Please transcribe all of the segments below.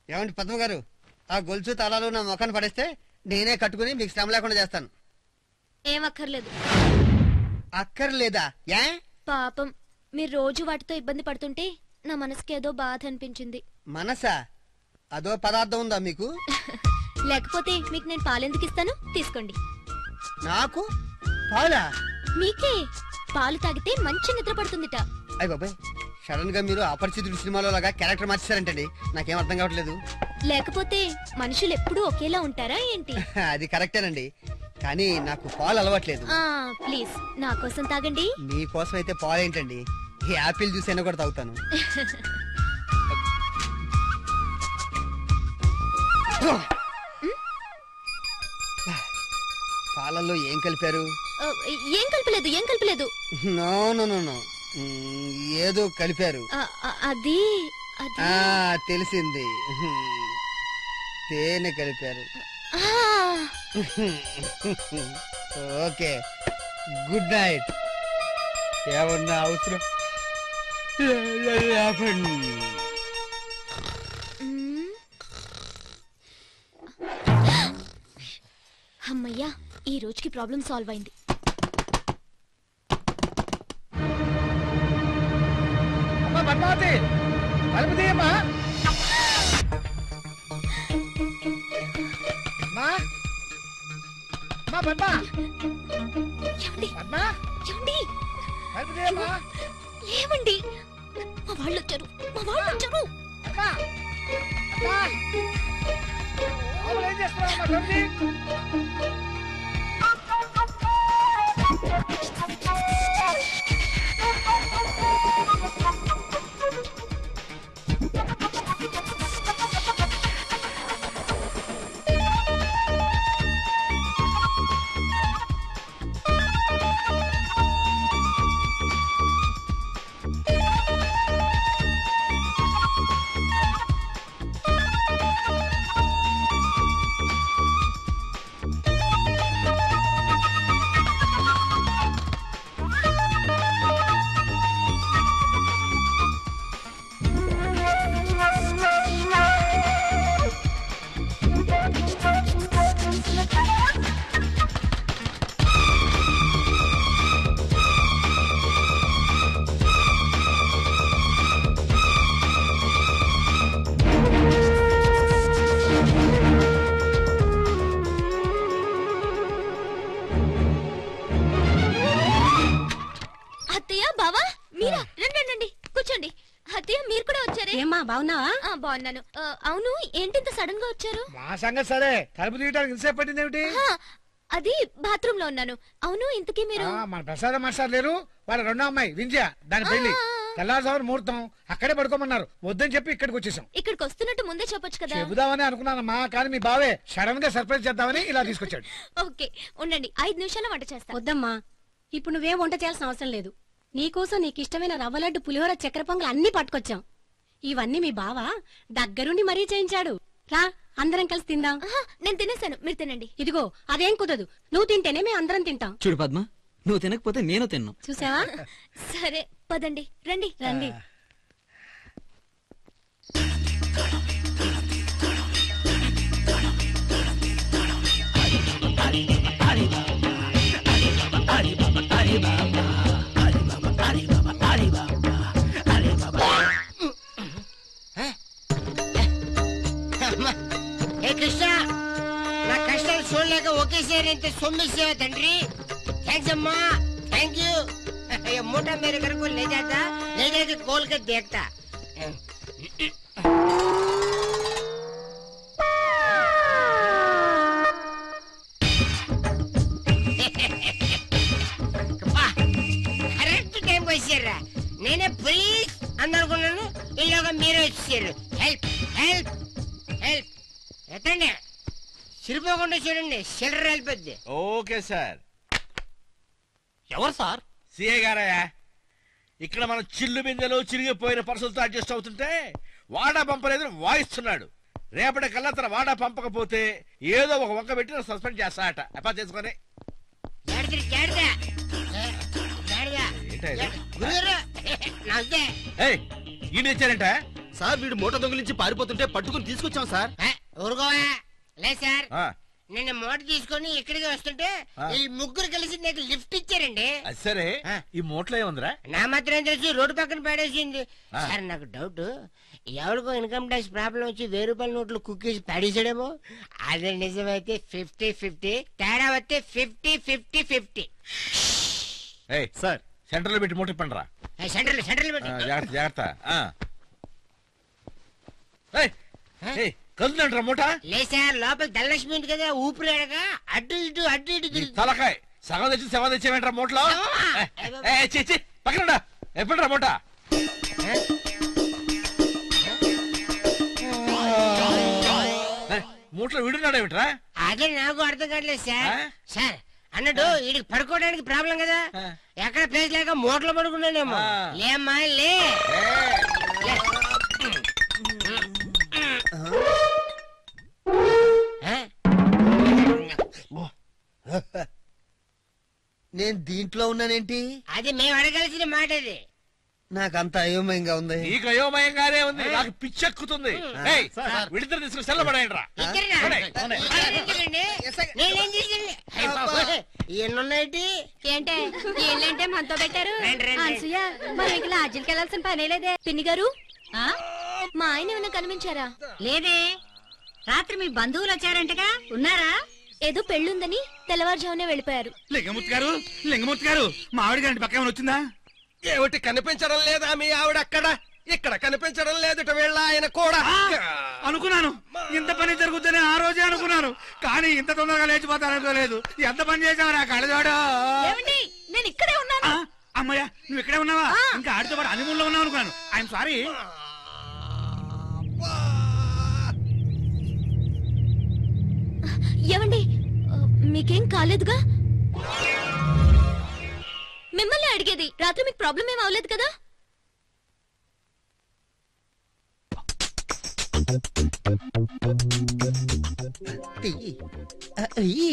ఏమండి పద్మ గారు ఆ గొలుసు తాళాలు నా ముఖాన్ని పడేస్తే నేనే కట్టుకుని మీకు శ్రమ లేకుండా చేస్తాను ఏం అక్కర్లేదు అక్కర్లేదా ఏ పాపం మీరు రోజు వాటితో ఇబ్బంది పడుతుంటే నా మనసుకి ఏదో బాధ అనిపించింది మనసా అదో పదార్థం ఉందా మీకు లేకపోతే మీకు నేను పాలెందుకు ఇస్తాను తీసుకోండి నాకు పాలా మీకే పాలు తాగితే మంచి నిద్ర పడుతుందిట అయ్య బాబాయ్ సడన్ గా మీరు అపరిచితుడు సినిమాలో లాగా క్యారెక్టర్ మార్చేశారంటండి నాకేం అర్థం కావట్లేదు లేకపోతే మనుషులు ఎప్పుడూ ఒకేలా ఉంటారా ఏంటి అది కరెక్టేనండి కానీ నాకు పాలు అలవాట్లేదు ఆ ప్లీజ్ నా కోసం తాగండి మీకోసం అయితే పాలు ఏంటండి ఈ యాపిల్ జ్యూస్ అయినా కూడా తాగుతాను పాలల్లో ఏం కలిపారు ఆ, ఏం కలపలేదు ఏం కలపలేదు నో నో నో నో మ్, ఏదో కలిపారు ఆ, ఆ, అది అది ఆ తెలిసింది తేనె కలిపారు ఆ, ఓకే గుడ్ నైట్ ఏమన్నా అవసరం ఆపండి. మ్మ్. అమ్మయ్యా ఈ రోజుకి ప్రాబ్లం సాల్వ్ అయింది అమ్మా పద్మావతి తలుపు తీయమ్మా అమ్మా అమ్మా పద్మా ఏమండి పద్మా ఏమండి తలుపు తీయమ్మా ఏమండి మా వాళ్ళు వచ్చారు మా వాళ్ళు వచ్చారు అమ్మా అమ్మా లోపల ఏం చేస్తున్నావమ్మా తలుపు తీ. అత్తయ్య బావా మీరా రండి రండి, రండి కూర్చోండి అత్తయ్య మీరు కూడా వచ్చారే ఏమ్మా బాగున్నావా ఆ, బాగున్నాను ఆ, అవును ఏంటింత సడన్ గా వచ్చారు మా సంగతి సరే తలుపు తీయడానికి ఇంతసేపు పట్టింది ఏమిటి ఆ, అది బాత్రూమ్ లో ఉన్నాను అవును ఇంతకీ మీరు ఆ, మన ప్రసాదం మాస్టర్ లేరు వాళ్ళ రెండో అమ్మాయి వింజయ దాని పెళ్లి ఆ. తెల్లారుజామున ముహూర్తం అక్కడే పడుకోమన్నారు వద్దని చెప్పి ఇక్కడికి వచ్చేసాం ఇక్కడికి వస్తున్నట్టు ముందే చెప్పొచ్చు కదా చెబుదామని అనుకున్నానమ్మా కానీ మీ బావే సడన్ గా సర్ప్రైజ్ చేద్దామని ఇలా తీసుకొచ్చాడు ఓకే ఉండండి ఐదు నిమిషాల వంట చేస్తా వద్దమ్మా ఇప్పుడు నువ్వేం వంట చేయాల్సిన అవసరం లేదు నీకోసం నీకు ఇష్టమైన రవ్వ లడ్డు పులిహోర చక్కెర పొంగల్ అన్ని పట్టుకొచ్చాం ఇవన్నీ మీ బావ దగ్గరుండి మరీ చేయించాడు రా అందరం కలిసి తిందాం ఆహా, నేను తినేసాను మీరు తినండి ఇదిగో అదేం కుదరదు నువ్వు తింటేనే మేము అందరం తింటాం చూడు పద్మ నువ్వు తినకపోతే నేను తిన్ను చూసావా సరే పదండి రండి రండి అమ్మా. ఏ కృష్ణ నా కష్టాలు చూడలేక ఒకేసారి ఎంత సొమ్మిస్తావా తండ్రి థ్యాంక్స్ అమ్మా థ్యాంక్ యూ ये मोटा मेरे घर को ले जाता ले जाके खोल के देखता కరెక్ట్ టైం వచ్చారా నేనే ప్లీజ్ అందనుకున్నాను ఇలాగా మీరే వచ్చారు హెల్ప్ హెల్ప్ హెల్ప్ ఎత్తండి చిరిపోకుండా చూడండి చిల్లర వెళ్ళిపోద్ది ఓకే సార్ ఎవరు సార్ సిఏ గారయ్యా ఇక్కడ మనం చిల్లు బిందెలు చిరిగిపోయిన పర్సులతో అడ్జస్ట్ అవుతుంటే వాడా పంపలేదు వాయిస్తున్నాడు రేపటి కల్లా తన వాడా పంపకపోతే ఏదో ఒక వంక పెట్టి సస్పెండ్ చేస్తాడట అప్పా చేసుకొని జాగ్రత్త జాగ్రత్త ఏంటా ఇది? గురుగారు నమస్తే ఏయ్ ఈయన ఇచ్చారంట సార్ వీడు మూట దొంగిలించి పారిపోతుంటే పట్టుకుని తీసుకొచ్చాం సార్ ఏ, ఊరుకోవా లే సార్ ఆ, నిన్న మోట తీసుకొని ఇక్కడికి వస్తుంటే ఆ. ఈ ముగ్గురు కలిసి నాకు లిఫ్ట్ ఇచ్చారండి అది సరే ఆ. ఈ మూటలో ఏముందిరా నా మాత్రం తెలిసి రోడ్డు పక్కన పడేసింది ఆ. సార్ నాకు డౌట్ ఎవరికో ఇన్కమ్ ట్యాక్స్ ప్రాబ్లం వచ్చి వెయ్యి రూపాయల నోట్లు కుక్కేసి పడేసాడేమో అదే నిజమైతే ఫిఫ్టీ ఫిఫ్టీ తేడా వస్తే ఫిఫ్టీ ఫిఫ్టీ ఫిఫ్టీ ఏయ్ సార్ సెంటర్ లో పెట్టి మూట ఇప్పండి రా సెంట్రల్ సెంట్రల్ ఆ, జాగ్రత్త జాగ్రత్త ఆ. ఏయ్, ఏయ్, కదులుతుందంట్రా మూట లే సార్ లోపల ధనలక్ష్మి ఉంది కదా ఊపిరాడగా అటు ఇటు అటు ఇటు నీ తిరుగు- తలకాయ్ సగం తెచ్చి సగం తెచ్చేవేంట్రా మూటలో శవమా? ఏ, ఏ, చి, చి, పక్కన ఎప్పుడురా మూట ఏ, మూటలో వీడున్నాడు ఏమిట్రా అదే నాకు అర్థం కావట్లేదు సార్ ఆ? సార్ అన్నట్టు వీడికి పడుకోవడానికి ప్రాబ్లం కదా ఆ. ఎక్కడ ప్లేస్ లేక మోటార్లో పడుకున్నానేమో ఆ. లేమ్మా లే లే. ఆ? నేను దీంట్లో ఉన్నానేంటి అది మేము అడగాల్సిన మాట అది నాకంత అయోమయంగా ఉంది నీకు అయోమయంగానే ఉంది నాకు పిచ్చెక్కుతుంది ఏయ్, వీడిద్దరు తీసుకుని సెల్లబడేయండి రా ఇద్దరేనా? అవునే, అవునే. ఇద్దరేనండి? నేనేం చేశాను అయ్య బాబోయ్, ఎన్నున్నాయి ఏంటే ఏంటంటే మనతో పెట్టారు రండి, రండి. అనసూయ మనం ఇక లాడ్జికి వెళ్ళాల్సిన పనే లేదే పిన్ని గారు మా ఆయన ఏమైనా కనిపించారా లేదే రాత్రి మీ బంధువులు వచ్చారంటగా ఉన్నారా ఏదో పెళ్ళుందని తెల్లవారుజామునే వెళ్ళిపోయారు లింగమూర్తి గారు లింగమూర్తి గారు మా ఆవిడ గారి పక్క ఏమైనా వచ్చిందా ఏమిటి కనిపించడం లేదా మీ ఆవిడ అక్కడ ఇక్కడ కనిపించడం లేదు వీళ్ళ ఆయన కూడా అనుకున్నాను ఇంత పని జరుగుతుందని ఆ రోజే అనుకున్నాను కానీ ఇంత తొందరగా లేచిపోతాను అనుకోలేదు ఎంత పని చేసావు నా కళ్ళజోడు నేను ఇక్కడే ఉన్నాను ఆ, అమ్మయ్య నువ్వు ఇక్కడే ఉన్నావా ఇంకా ఆడితో పాటు అనిమూల్లో ఉన్నావు అనుకున్నాను ఐఎమ్ సారీ ఏమండి ఆ, మీకేం కాలేదుగా మిమ్మల్ని అడిగేది రాత్రి మీకు ప్రాబ్లం ఏం అవలేదు కదా తీయి. ఆ, ఇయ్యి.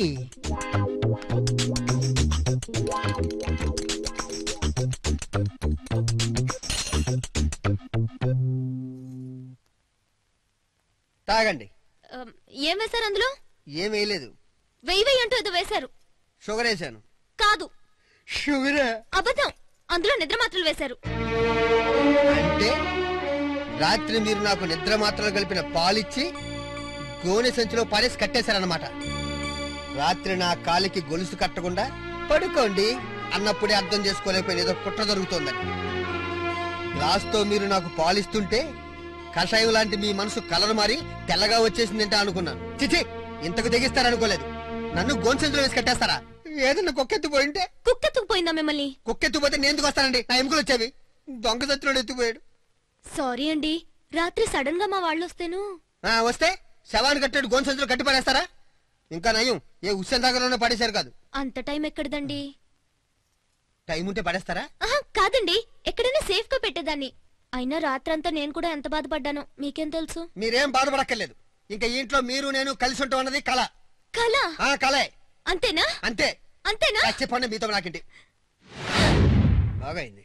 తాగండి ఆ, ఏం వేశారు అందులో ఏం వేయలేదు వెయ్యి వెయ్యి అంటూ ఏదో వేశారు షుగర్ వేసాను కాదు షుగర్ అబద్ధం అందులో నిద్ర మాత్రలు వేశారు అంటే రాత్రి మీరు నాకు నిద్ర మాత్రలు కలిపిన పాలిచ్చి గోనె సంచిలో పారేసి కట్టేశారన్నమాట రాత్రి నా కాలికి గొలుసు కట్టకుండా పడుకోండి అన్నప్పుడే అర్థం చేసుకోలేకపోయిన ఏదో కుట్ర జరుగుతోందని గ్లాస్తో మీరు నాకు పాలిస్తుంటే కషాయం లాంటి మీ మనసు కలర్ మారి తెల్లగా వచ్చేసిందంటే అనుకున్నాను చిచి ఇంతకు తెగిస్తారనుకోలేదు నన్ను గోనె సంచిలో వేసి కట్టేస్తారా ఏదన్నా కుక్కెత్తిపోయింటే కుక్కెత్తుకుపోయిందా మిమ్మల్ని కుక్కెత్తిపోతే నేను ఎందుకు వస్తానండి నా ఎముకలు వచ్చేవి దొంగ సత్తులోడు ఎత్తిపోయాడు సారీ అండి రాత్రి సడన్ గా మా వాళ్ళు వస్తేను ఆ, వస్తే శవాన్ని కట్టాడు గోన్ సంచులు కట్టి పడేస్తారా ఇంకా నయం ఏ ఉస్సెన్ దగ్గరలోనే పడేశారు కాదు అంత టైం ఎక్కడదండి టైం ఉంటే పడేస్తారా ఆహా, కాదండి ఎక్కడైనా సేఫ్ గా పెట్టేదాన్ని అయినా రాత్రంతా నేను కూడా ఎంత బాధపడ్డానో మీకేం తెలుసు మీరేం బాధపడక్కర్లేదు ఇంకా ఈ ఇంట్లో మీరు నేను కలిసి ఉంటాం అన్నది కళ కళ ఆ కళే అంతేనా అంతే అంతేనా ఆ, చెప్పండి మీతో నాకింటి బాగా అయింది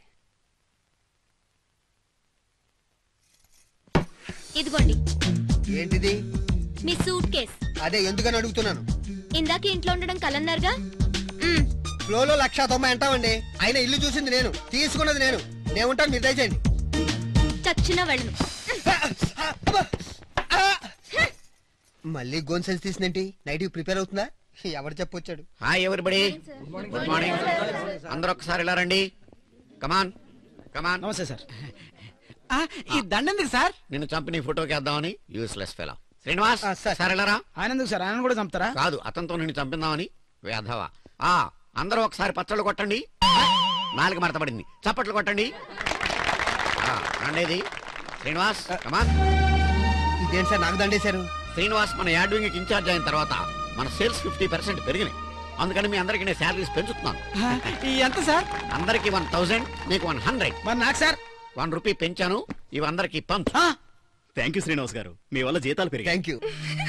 ఇదిగోండి ఏంటిది మీ సూట్ కేస్ అదే ఎందుకని అడుగుతున్నాను ఇందాక ఇంట్లో ఉండడం కలన్నారుగా మ్, ఫ్లోలో లక్ష తొంభై అంటామండి అయినా ఇల్లు చూసింది నేను తీసుకున్నది నేను నేను ఉంటాను మీరు దయచేయండి చచ్చినా వెళ్ళను అబ్బా! ఆ! మళ్ళీ గోన్ సెన్స్ తీసినేంటి నైట్ ప్రిపేర్ అవుతుందా ఎవరు చెప్పొచ్చాడు హాయ్ ఎవరిబడి గుడ్ మార్నింగ్ అందరూ ఒకసారి ఇలా రండి కమాన్ కమాన్ నమస్తే సార్ ఆ, ఈ దండెందుకు సార్ నిన్ను చంపి నీ ఫోటోకి వేద్దామని యూస్లెస్ ఫెలో శ్రీనివాస్ ఆ, సార్. సార్ ఇలా రా ఆయన ఎందుకు సార్ ఆయన కూడా చంపుతారా కాదు అతనితో నిన్ను చంపిందామని వేధవా ఆ అందరూ ఒకసారి పచ్చళ్ళు కొట్టండి నాలుగు మడత పడింది చప్పట్లు కొట్టండి ఆ, రండేది శ్రీనివాస్ కమాన్ ఇదేంటి సార్ నాకు దండేశారు శ్రీనివాస్ మన యాడ్వింగ్ ఇన్ఛార్జ్ అయిన తర్వాత మన సేల్స్ ఫిఫ్టీ పర్సెంట్ పెరిగినాయి అందుకని మీ అందరికి నేను శాలరీస్ పెంచుతున్నాను ఆ, ఈ ఎంత సార్ అందరికి వన్ థౌసండ్ నీకు వన్ హండ్రెడ్ మరి నాకు సార్ వన్ రూపీ పెంచాను ఇవి అందరికి పంచు థ్యాంక్ యూ శ్రీనివాస్ గారు మీ వల్ల జీతాలు పెరిగాయి థ్యాంక్ యూ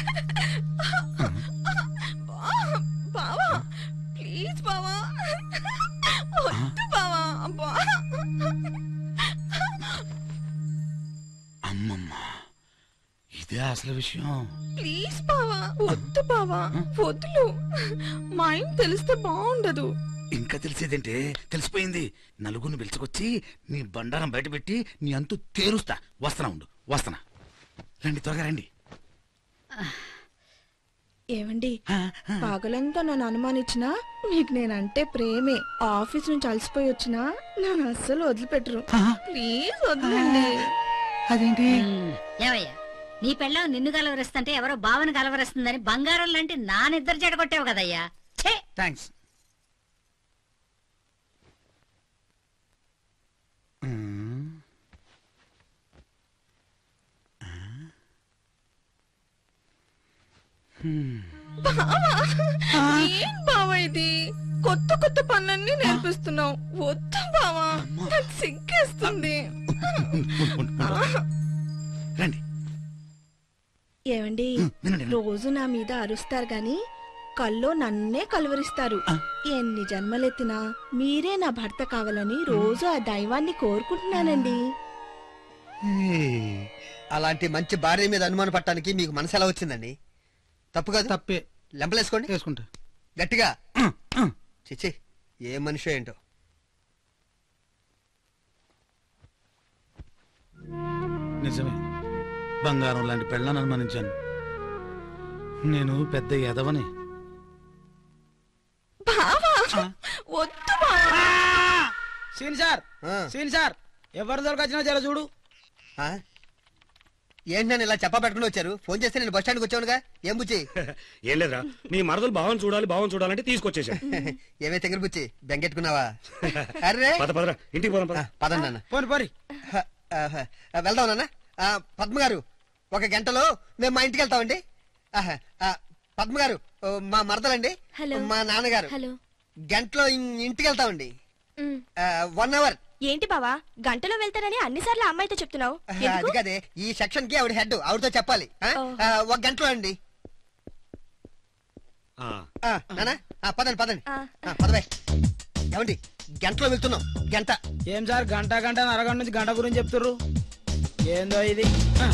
బావా ప్లీజ్ బావా వద్దు బావా అబ్బా అమ్మమ్మ ఇదే అసలు విషయం ప్లీజ్ బావా వద్దు బావా వద్దులు మా ఆయన తెలిస్తే బాగుండదు ఇంకా తెలిసేదేంటే తెలిసిపోయింది నలుగురిని పిలుచుకొచ్చి నీ బండారం బయట పెట్టి నీ అంతు తేరుస్తా వస్తనా ఉండు వస్తనా రండి త్వరగా రండి ఏమండి పగలంతా నన్ను అనుమానించినా మీకు నేనంటే ప్రేమే ఆఫీస్ నుంచి అలసిపోయి వచ్చినా నన్ను అస్సలు వదిలిపెట్టరు ప్లీజ్ వదలండి అదేంటి ఏమయ్యా నీ పెళ్ళం నిన్ను కలవరిస్తుంటే ఎవరో భావన కలవరిస్తుందని బంగారం లాంటి నా నిద్ర చెడగొట్టావు కదయ్యా ఛే థ్యాంక్స్ ఏం బావా ఇది కొత్త కొత్త పనులన్నీ నేర్పిస్తున్నావు వద్దు బావా నాకు సిగ్గేస్తుంది రండి ఏమండి వినండి, వినండి. రోజు నా మీద అరుస్తారు గాని కల్లో నన్నే కలవరిస్తారు ఎన్ని జన్మలెత్తినా మీరే నా భర్త కావాలని రోజు ఆ దైవాన్ని కోరుకుంటున్నానండి అలాంటి మంచి భార్య మీద అనుమానం పట్టడానికి మీకు మనసు ఎలా వచ్చిందండి తప్పు కాదు తప్పే లెంపలేసుకోండి వేసుకుంటా గట్టిగా చిచి ఏ మనిషి ఏంటో నిజమే బంగారం లాంటి పెళ్ళని అనుమానించాను నేను పెద్ద ఎదవని బావా వద్దు బావా సీన్ సార్ ఆ. సీన్ సార్ ఎవరి దొరకొచ్చినా జర చూడు ఆ? ఏంటి నన్ను ఇలా చెప్పా పెట్టుకుని వచ్చారు ఫోన్ చేస్తే నేను బస్ స్టాండ్కి వచ్చానుగా ఏం బుచ్చి ఏం లేదురా నీ మరదలు భావం చూడాలి భావం చూడాలంటే తీసుకొచ్చేసా ఏమే తెంగర బుచ్చి బెంగెట్టుకున్నావా అరే పద పదరా ఇంటికి పోదాం పద ఆ, పదండి నాన్న పోని పోరి హ, ఆ, హ, ఆ, వెళ్దాం నాన్న ఆ, పద్మ గారు ఒక గంటలో మేము మా ఇంటికి వెళ్తామండి ఆహా, ఆ, పద్మ గారు ఓ, మా మరదలండి హలో. మా నాన్నగారు హలో గంటలో ఇన్- ఇంటికి వెళ్తామండి ఉమ్. వన్ అవర్ ఏంటి బావా గంటలో వెళ్తానని అన్నిసార్లు అమ్మాయితో చెప్తున్నావు అది కదే ఈ సెక్షన్ కి ఆవిడ హెడ్ ఆవిడతో చెప్పాలి ఆ? ఓ. ఆ, ఒక గంటలో అండి ఆ, ఆ, నాన్న ఆ, పదండి పదండి ఆ. ఆ, పదవే ఏమండి గంటలో వెళ్తున్నాం గంట ఏం సార్ గంట గంట అరగంట నుంచి గంట గురించి చెప్తుర్రు ఏందో ఇది ఆ,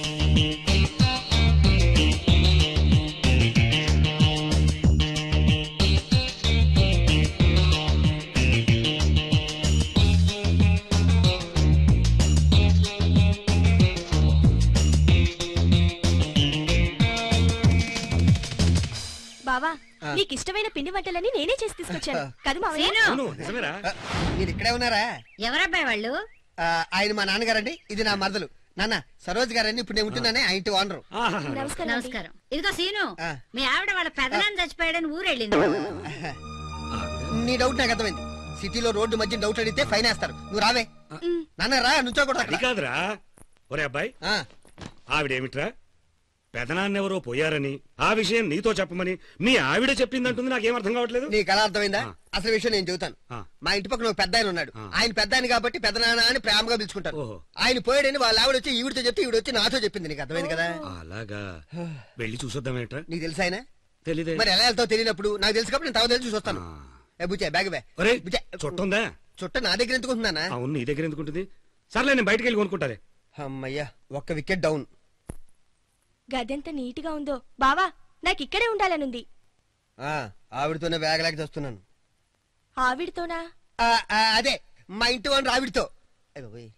బావా ఆ. నీకు ఇష్టమైన పిండి వంటలని నేనే చేసి తీసుకొచ్చాను కదా మావయ్య సీను అవును నిజమేరా ఆ, మీరు ఇక్కడే ఉన్నారా ఎవరబ్బాయి వాళ్ళు ఆ, ఆయన మా నాన్నగారండి ఇది నా మరదలు నాన్న సరోజ్ గారండి ఇప్పుడు నేను ఉంటున్నానే ఆ ఇంటి ఓనరు ఆహా. నమస్కారం అండి. నమస్కారం ఇదిగో సీను ఆ. మీ ఆవిడ వాళ్ళ పెదనాన్ని చచ్చిపోయాడని ఊరెళ్ళింది నీ డౌట్ నాకు అర్థమైంది సిటీలో రోడ్డు మధ్య డౌట్ అడిగితే ఫైన్ వేస్తారు నువ్వు రావే నాన్న రా నుంచోకూడదు అది అక్కడ కాదురా ఒరే అబ్బాయి ఆ, ఆవిడేమిట్రా పెదనాన్నెవరో పోయారని ఆ విషయం నీతో చెప్పమని మీ ఆవిడ చెప్పిందంటుంది నాకేం అర్థం కావట్లేదు నీకు ఎలా అర్థమైందా ఆ. అసలు విషయం నేను చెబుతాను ఆ. మా ఇంటి పక్కన ఒక పెద్ద ఆయన ఉన్నాడు ఆ. ఆయన పెద్ద ఆయన కాబట్టి పెద్ద నాన్న అని ప్రేమగా పిలుచుకుంటారు ఓహో. ఆయన పోయాడని వాళ్ళ ఆవిడ వచ్చి ఈవిడితో చెప్తే ఈవిడ వచ్చి నాతో చెప్పింది నీకు అర్థమైంది కదా అలాగా వెళ్ళి చూసొద్దామేట్రా నీకు తెలుసా ఆయన తెలీదే మరి ఎలా వెళ్తావు తెలియనప్పుడు నాకు తెలుసు కాబట్టి నేను తర్వాత తెలిసి చూసి వస్తాను ఆ. ఏ బుచ్చే బ్యాగ్ బే ఒరే బుచ్చే చుట్టుందా చుట్ట నా దగ్గర ఎందుకుంటున్నానా అవును నీ దగ్గర ఎందుకుంటుంది సర్లే నేను బయటికి వెళ్ళి కొనుక్కుంటారే అమ్మయ్యా ఒక్క వికెట్ డౌన్ గదెంత నీట్ గా ఉందో బావా నాకు ఇక్కడే ఉండాలనుంది ఆ, ఆవిడతోనే వేగలేక చేస్తున్నాను ఆవిడతోనా ఆ, ఆ, అదే మా ఇంటి వాడిని ఆవిడతో అయ్ బాబోయ్.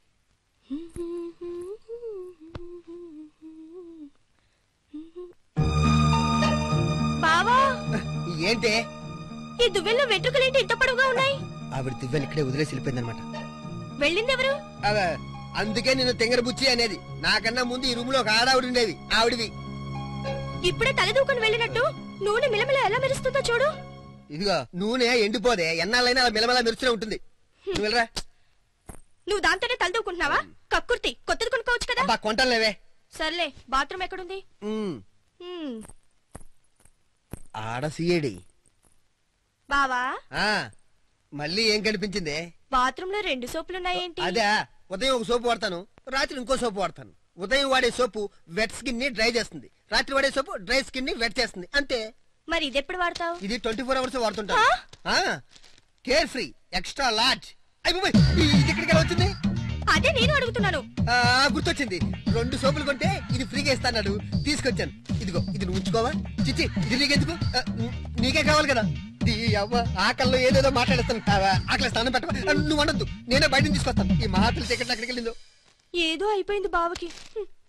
బావా ఏంటే ఈ దువ్వెల్లో వెంట్రుకలేంటి ఇంత పొడవుగా ఉన్నాయి ఆవిడ దివ్యని ఇక్కడే వదిలేసి వెళ్ళిపోయిందనమాట వెళ్ళిందెవరు అందుకే నేను తెంగర బుచ్చి అనేది నాకన్నా ముందు ఈ రూమ్ లో ఒక ఆడావిడ ఉండేది ఆవిడవి ఇప్పుడే తలదూకుని వెళ్ళినట్టు నూనె మిలమిల ఎలా మెరుస్తుందో చూడు ఇదిగో నూనె ఎండిపోదే ఎన్నాళ్ళైనా అలా మిలమలా మెరుస్తూనే ఉంటుంది నువ్వు వెళ్ళరా నువ్వు దాంతోనే తలదూకుంటున్నావా కక్కుర్తి కొత్తది కొనుక్కోవచ్చు కదా అబ్బా కొంటలేవే సర్లే బాత్రూమ్ ఎక్కడుంది ఉమ్, హ్మ్. ఆడ సీఏడి బావా ఆ మళ్ళీ ఏం కనిపించిందే బాత్రూమ్ లో రెండు సోపులున్నాయేంటి అదే ఉదయం ఒక సోపు వాడతాను రాత్రి ఇంకో సోపు వాడతాను ఉదయం వాడే సోపు వెట్ స్కిన్ ని డ్రై చేస్తుంది రాత్రి వాడే సోపు డ్రై స్కిన్ ని వెట్ చేస్తుంది అంతే మరి ఇదెప్పుడు వాడతావు ఇది ట్వంటీ ఫోర్ అవర్స్ వాడుతుంటాను కేర్ ఫ్రీ ఎక్స్ట్రా లార్జ్ అయిపోయి ఇది ఇక్కడికి ఎలా వచ్చింది అదే నేను అడుగుతున్నాను ఆ, గుర్తొచ్చింది రెండు సోపులు కొంటే ఇది ఫ్రీగా ఇస్తాడు తీసుకొచ్చాను ఇదిగో ఇది నువ్వు ఉంచుకోవా చిచ్చి ఇది నీకెందుకు ఆ, నీ- నీకే కావాలి కదా ఈ అవ్వ ఆకల్లో ఏదేదో మాట్లాడేస్తాను ఆ, ఆకలి స్నానం పెట్ట నువ్వు అనొద్దు నేనే బయట తీసుకొస్తాను ఈ మహాతులు టికెట్ ఎక్కడికి వెళ్ళిందో ఏదో అయిపోయింది బావకి హ్మ్.